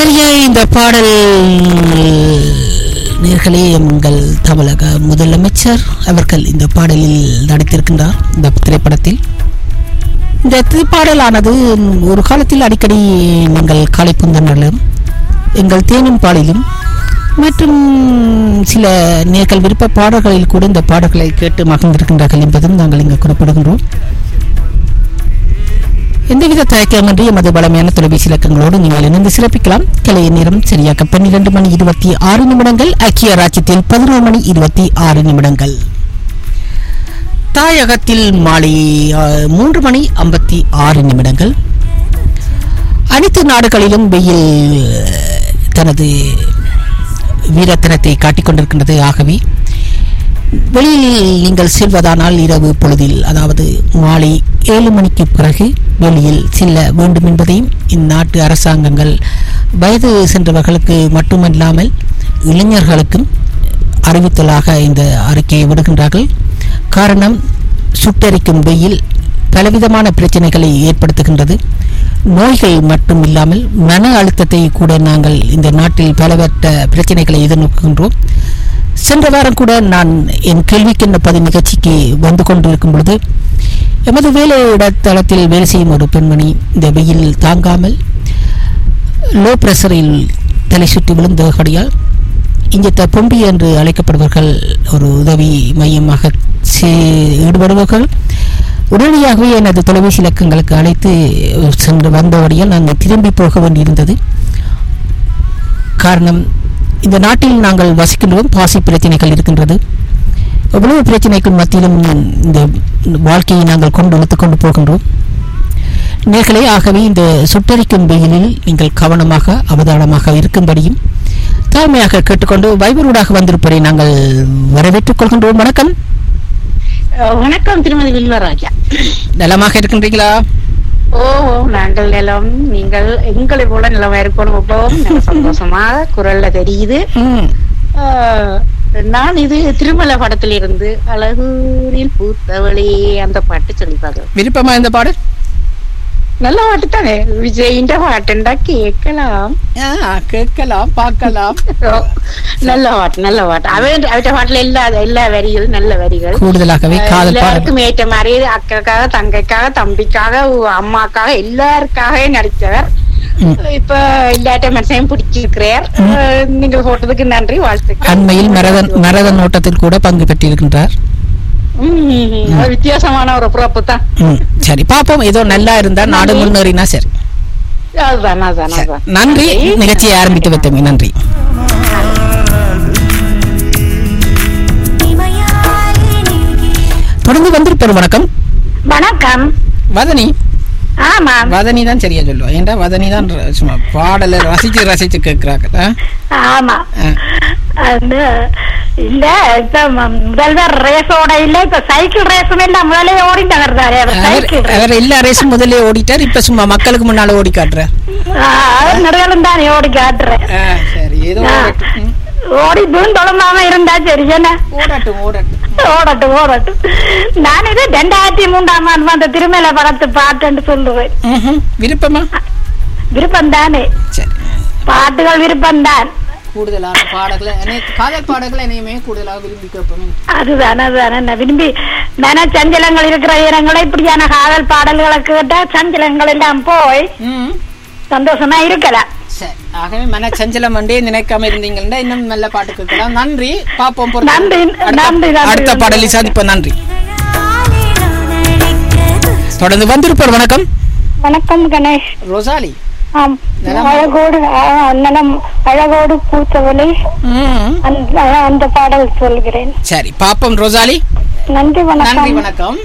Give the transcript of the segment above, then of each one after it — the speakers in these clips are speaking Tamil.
சரியா இந்த பாடல் நேர்களே எங்கள் தமிழக முதலமைச்சர் அவர்கள் இந்த பாடலில் நடித்திருக்கின்றார் இந்த திரைப்படத்தில் இந்த திரைப்பாடலானது ஒரு காலத்தில் அடிக்கடி எங்கள் காலைப்புந்தனிலும் எங்கள் தேனும் பாடலிலும் மற்றும் சில நேர்கள் விருப்ப பாடல்களில் கூட இந்த பாடல்களை கேட்டு மகிழ்ந்திருக்கின்றார்கள் என்பதும் நாங்கள் இங்கு குறிப்பிடுகின்றோம் எந்தவித தயக்கமின்றி எமது பலமையான தொலைபேசி இலக்கங்களோடு நீங்கள் இணைந்து சிறப்பிக்கலாம் கிளைய நேரம் சரியாக பன்னிரண்டு மணி இருபத்தி ஆறு நிமிடங்கள் ஐக்கிய ராஜ்யத்தில் பதினோரு மணி இருபத்தி ஆறு நிமிடங்கள் தாயகத்தில் மாலை அஹ், மூன்று மணி ஐம்பத்தி ஆறு நிமிடங்கள் அனைத்து நாடுகளிலும் வெயில் அஹ், தனது வீரத்தனத்தை காட்டிக் கொண்டிருக்கின்றது ஆகவே வெளியில் நீங்கள் செல்வதானால் இரவு பொழுதில் அதாவது மாலை ஏழு மணிக்கு பிறகு வெளியில் செல்ல வேண்டும் என்பதையும் இந்நாட்டு அரசாங்கங்கள் வயது சென்றவர்களுக்கு மட்டுமல்லாமல் இளைஞர்களுக்கும் அறிவித்தலாக இந்த அறிக்கையை விடுகின்றார்கள் காரணம் சுட்டரிக்கும் வெயில் பலவிதமான பிரச்சனைகளை ஏற்படுத்துகின்றது நோய்கள் மட்டும் இல்லாமல் மன அழுத்தத்தை கூட நாங்கள் இந்த நாட்டில் பலவற்ற பிரச்சனைகளை எதிர்நோக்குகின்றோம் சென்ற வாரம் கூட நான் என் கேள்விக்கென்ன பதில் நிகழ்ச்சிக்கு வந்து கொண்டிருக்கும் பொழுது எமது வேலை இடத்தளத்தில் வேலை செய்யும் ஒரு பெண்மணி இந்த வெயில் தாங்காமல் லோ பிரஷரில் தலை சுற்றி விழுந்தபடியால் இங்கே பொம்பி என்று அழைக்கப்படுபவர்கள் ஒரு உதவி மையமாக சே- ஈடுபடுபவர்கள் உடனடியாகவே எனது தொலைபேசி இலக்கங்களுக்கு அழைத்து சென்று வந்தபடியால் நான் திரும்பி போக வேண்டியிருந்தது காரணம் இந்த நாட்டில் நாங்கள் வசிக்கின்றோம் பாசி பிரச்சனைகள் இருக்கின்றது எவ்வளவு பிரச்சனைகள் மத்தியிலும் இந்த வாழ்க்கையை நாங்கள் கொண்டு இழுத்துக் கொண்டு போகின்றோம் நேர்களே ஆகவே இந்த சுட்டரிக்கும் வெயிலில் நீங்கள் கவனமாக அவதானமாக இருக்கும்படியும் தாழ்மையாக கேட்டுக்கொண்டு வைபரூடாக வந்திருப்பதை நாங்கள் வரவேற்றுக் கொள்கின்றோம் வணக்கம் அஹ் வணக்கம் திருமதி வில்வராஜா நலமாக இருக்கின்றீங்களா ஓ ஓ, நாங்கள் நிலம் நீங்கள் எங்களை போல நிலமா இருக்கணும் இப்பவும் நல்ல சந்தோஷமாக குரல்ல தெரியுது ம் அஹ், நான் இது திருமலை படத்துல இருந்து அழகூரில் பூத்தவளே அந்த பாட்டு சொல்லி பார்க்கலாம் விருப்பமா இந்த பாடு நல்ல பாட்டு தானே விஜயின்ற பாட்டுண்டா கேட்கலாம் கேட்கலாம் பார்க்கலாம் ஓ, நல்ல பாட்டு நல்ல பாட்டு அவன் அவற்ற பாட்டுல எல்லா எல்லா வரிகள் நல்ல வரிகள் கூடுதலாகவே காதல் பாடல் எல்லாருக்கும் ஏற்ற மாதிரி அக்காக்காக தங்கைக்காக தம்பிக்காக உ- அம்மாக்காக எல்லாருக்காக நடித்தவர் ம். இப்ப எல்லாட்ட மனசையும் பிடிச்சிருக்கிறார் அஹ் நீங்கள் போட்டதுக்கு நன்றி வாழ்த்துக்கள் அண்மையில் மரதன் மரதன் ஓட்டத்தில் கூட பங்கு பெற்றிருக்கின்றார் ம், அது வித்தியாசமான ஒரு பிறப்பு தான் ம், சரி பாப்போம் ஏதோ நல்லா இருந்தா நாடு முன்னேறினா சரி அதுதான் அதுதான் அதுதான் நன்றி நிகழ்ச்சியை ஆரம்பித்து வைத்தமே நன்றி தொடர்ந்து வந்திருப்பார் வணக்கம் வணக்கம் வதனி ஆமா வதனி தான் சரியா சொல்லுவா ஏன்டா வதனி தான் ர- சும்மா பாடலை ரசிச்சு ரசிச்சு கேட்கிறாங்க ஆமா அந்த இல்ல இப்ப ம- முதல்வர் ரேஸோட இல்ல இப்ப சைக்கிள் ரேஸும் இல்ல முதலே ஓடிட்டு வருதாரு அவர் அவர் சைக்கிள் ரேஸ் அவர் எல்லா ரேஸும் முதல்ல ஓடிட்டார் இப்ப சும்மா மக்களுக்கு முன்னால ஓடி காட்டுறார் அவர் நடுகளும் தானே ஓடி காட்டுறேன் ஆ, சரி ஏதோ ஆ. ஓடட்டும். ம். ஓடி தொழமாம இருந்தா சரி என்ன ஓடட்டும் ஓடட்டும் ஓடட்டும் ஓடட்டும் நான் இது ரெண்டாயிரத்தி மூன்றாம் ஆண்டு அந்த திருமலை படத்து பாட்டுன்னு சொல்லுவேன் ம்ஹும். விருப்பமா விருப்பம் தானே சரி பாட்டுகள் விருப்பம் தான் கூடுதலான பாடல்களை என்னை- காதல் பாடல்களை என்னையுமே கூடுதலாக விரும்பி கேட்போம் அதுதான் அதுதான் நான் விரும்பி மன சஞ்சலங்கள் இருக்கிற இடங்களை இப்படியான காதல் பாடல்களை கேட்டா சஞ்சலங்கள் எல்லாம் போய் ம் சந்தோஷமா இருக்கலாம் சரி ஆகவே மன சஞ்சலம் வண்டே நினைக்காம இருந்தீங்கன்னா இன்னும் நல்ல பாட்டு கேட்கலாம் நன்றி பாப்போம் பொறுத்து. நன்றி, அடுத்த- நன்றி, நன்றி, அடுத்த நன்றி. பாடலில் சந்திப்போம் நன்றி தொடர்ந்து வந்திருப்பார் வணக்கம் வணக்கம் கணேஷ் ரோசாலி ஆம் நலமா? அழகோடு ஆ, நலம் அழகோடு பூத்தவளை ம் அந்த அந்த பாடல் சொல்கிறேன் சரி பாப்போம் ரோசாலி நன்றி நன்றி வணக்கம் வணக்கம்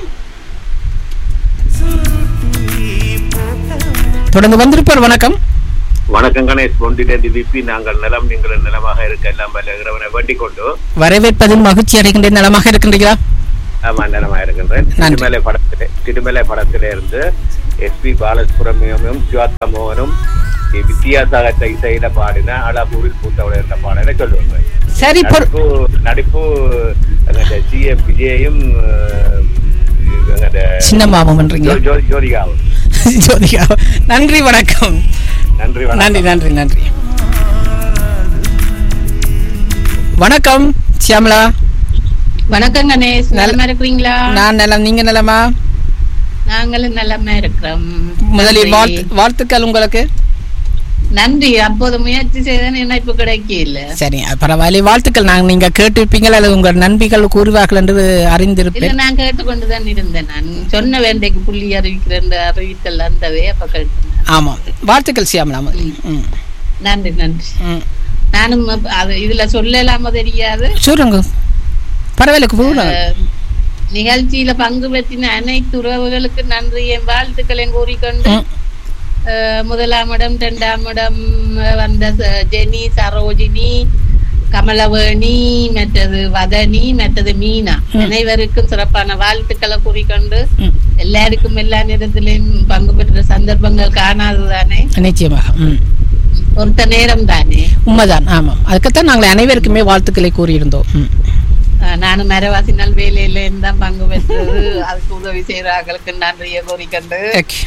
தொடர்ந்து வந்திருப்பார் வணக்கம் வணக்கம் கணேஷ் பொண்டிலேந்து விபி நாங்கள் நிலம் நீங்கள் நிலமாக இருக்க எல்லாம் வல்ல இறைவனை வேண்டிக் கொண்டு வரவேற்பதில் மகிழ்ச்சி அடைகின்றேன் நலமாக இருக்கின்றீர்களா ஆமா நிலமாக இருக்கின்றேன் நன்றி. திருமலை படத்திலே திருமலை படத்திலே இருந்து எஸ் பி பாலசுப்ரமணியமும் சிவாத்தா மோகனும் வித்தியாசாகத்தை இசையில பாடின அழகூரில் பூத்தவளை என்ற பாடலை சொல்லுவாங்க சரி பொறு- நடிப்பு நடிப்பு சி எம் விஜயும் அஹ், எங்கட சின்னம்மாவும்ன்றீங்களா ஜோ- ஜோ- ஜோதிகாவும் ஜோதிகா நன்றி வணக்கம் நன்றி நன்றி வணக்கம் நன்றி நன்றி வணக்கம் சியாமலா வணக்கம் கணேஷ் நலமா இருக்கிறீங்களா நான் நலம் நீங்க நலமா நாங்களும் நலமா இருக்கிறோம் முதலில் நன்றி. வாழ்த்து வாழ்த்துக்கள் உங்களுக்கு நன்றி அப்போது முயற்சி செய்தேன் இணைப்பு கிடைக்கல சரி பரவாயில்லை வாழ்த்துக்கள் நான் நீங்க கேட்டிருப்பீங்கள் அல்லது உங்கள் நண்பிகள் கூறுவார்கள் என்று இல்ல அறிந்திருப்பேன் நான் கேட்டுக்கொண்டுதான் இருந்தேன் நான் சொன்ன வேண்டைக்கு புள்ளி அறிவிக்கிறேன் அறிவித்தல் அந்தவே அப்ப கேட்டேன் ஆமாம் வாழ்த்துக்கள் சியாமலா முதலில் ம் நன்றி நன்றி ம் நானும் அப்ப அது இதுல சொல்லலாம தெரியாது சொல்லுங்க பரவாயில்ல கூறுங்க அஹ், நிகழ்ச்சியில பங்கு பெற்றின அனைத்து உறவுகளுக்கு நன்றி என் வாழ்த்துக்களையும் கூறிக்கொண்டு ம். அஹ், முதலாம் இடம் இரண்டாம் இடம் அஹ், வந்த ச- ஜெனி சரோஜினி கமலவேணி மற்றது வதனி மற்றது மீனா அனைவருக்கும் சிறப்பான வாழ்த்துக்களை கூறிக்கொண்டு ம். எல்லாருக்கும் எல்லா நேரத்திலையும் பங்கு பெற்ற சந்தர்ப்பங்கள் காணாதுதானே நிச்சயமாக ம் ஒருத்த நேரம் தானே உண்மைதான் ஆமாம் அதுக்குத்தான் நாங்கள் அனைவருக்குமே வாழ்த்துக்களை கூறியிருந்தோம் ம் அஹ், நானும் மரவாசி நல் வேலையில தான் பங்கு பெற்றது அதுக்கு உதவி செய்யறாங்களுக்கு நன்றியை கூறிக்கொண்டு ஓகே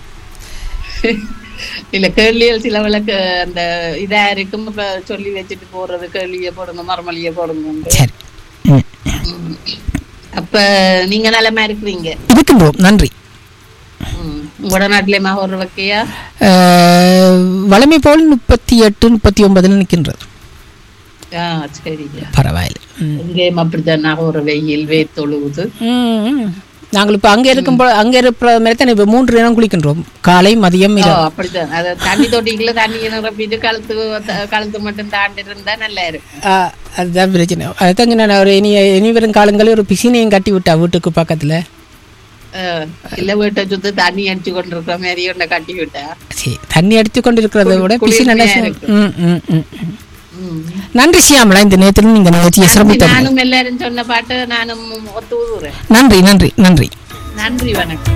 இல்ல கேள்விகள் சில விளக்கு அந்த இதா இருக்கும் இப்ப சொல்லி வச்சுட்டு போறது கேள்விய போடுங்க மரமலிய போடுங்க சரி ம் அப்ப நீங்க நலமா இருக்கிறீங்க இருக்கின்றோம் நன்றி ம். உங்களோட நாட்டிலேயுமா ஒரு வக்கையா அஹ், வழமை போல் முப்பத்தி எட்டு முப்பத்தி ஒன்பதுல நிற்கின்றது ஆ சரிங்க பரவாயில்லை ம். இங்கேயும் அப்படித்தான் நான் ஒரு வெயில் வேத்தொழுகுது ம், ம். நாங்கள் இப்போ அங்கே இருக்கும் போ அங்கே இருக்கிற மாதிரி தான் இப்போ மூன்று நேரம் குளிக்கின்றோம் காலை மதியம் ஓ இரவு அப்படித்தான் அது தண்ணி தொட்டிக்குள்ள தண்ணியை நிரப்பிட்டு கழுத்து த- கழுத்து மட்டும் தாண்டி இருந்தா நல்லா இருக்கும் ஆ, அதுதான் பிரச்சனை அதுதான் நான் ஒரு இனி இனி வரும் காலங்களில் ஒரு பிசினையும் கட்டி விட்டா வீட்டுக்கு பக்கத்தில் அஹ், இல்ல வீட்டை சுத்தி தண்ணி அடிச்சு கொண்டு இருக்கிற மாதிரி ஒன்ன கட்டி விட்டா சரி தண்ணி அடித்து கொண்டு இருக்கிறத விட பிசின் குளிர்மையா இருக்கு. ம் ம் ம் ம். ம். நன்றி சியாமலா இந்த நேரத்தில் நீங்கள் நிகழ்ச்சியை சிரமித்தது நானும் எல்லாரும் சொன்ன பாட்டு நானும் ஒத்து ஊதுறேன் நன்றி நன்றி நன்றி நன்றி வணக்கம்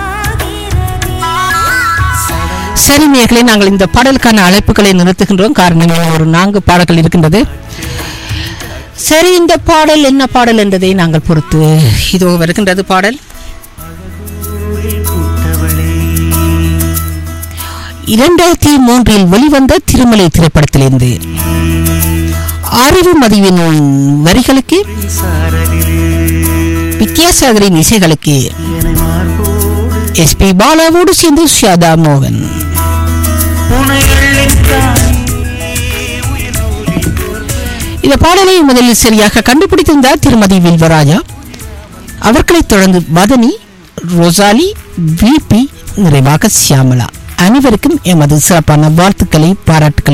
சரி நேயர்களே நாங்கள் இந்த பாடலுக்கான அழைப்புகளை நிறுத்துகின்றோம் காரணம் ஒரு நான்கு பாடல்கள் இருக்கின்றது சரி இந்த பாடல் என்ன பாடல் என்பதை நாங்கள் பொறுத்து இதோ வருகின்றது பாடல் இரண்டாயிரத்தி மூன்றில் வெளிவந்த திருமலை திரைப்படத்திலிருந்து அறிவு மதிவின் வரிகளுக்கு வித்யாசாகரின் இசைகளுக்கு எஸ்பி பாலாவோடு சேர்ந்து ஷியாதா மோகன் இந்த பாடலை முதலில் சரியாக கண்டுபிடித்திருந்தார் திருமதி வில்வராஜா அவர்களைத் தொடர்ந்து வதனி ரோசாலி விபி நிறைவாக சியாமலா அனைவருக்கும் எமது சிறப்பான வாழ்த்துக்களை பாராட்டுக்களை